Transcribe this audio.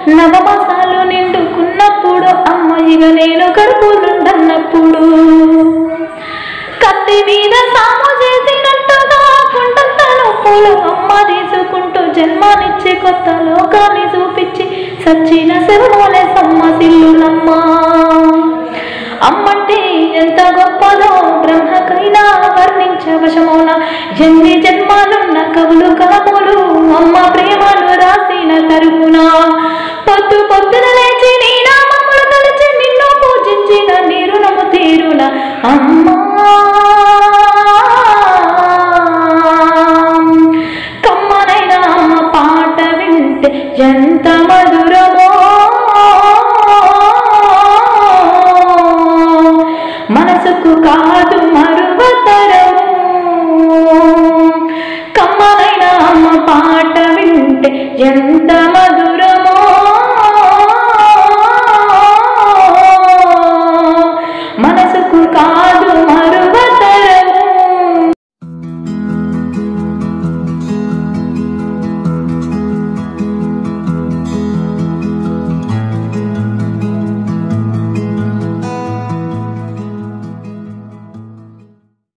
నవమాసాలు నిండుకున్నప్పుడు అమ్మాయిగా నేను కడుపు నుండన్నప్పుడు కత్తి మీద సాము చేసినట్టుగా కుండంత నొప్పులు అమ్మ తీసుకుంటూ జన్మానిచ్చే కొత్త లోకాన్ని చూపించి సచ్చిన శివమోలే సమ్మసిల్లులమ్మ అమ్మంటే ఎంత గొప్పదో బ్రహ్మకైనా వర్ణించవశమోన ఎన్ని జన్మాలున్న కవులు కలములు అమ్మ ప్రేమను రాసిన తరుగున పొద్దు పొద్దున లేచి నీ నామములు తలచి నిన్ను పూజించిన నీ రుణము తీరున అమ్మా కమ్మనైన అమ్మ పాట వింటే ఎంత మధురమో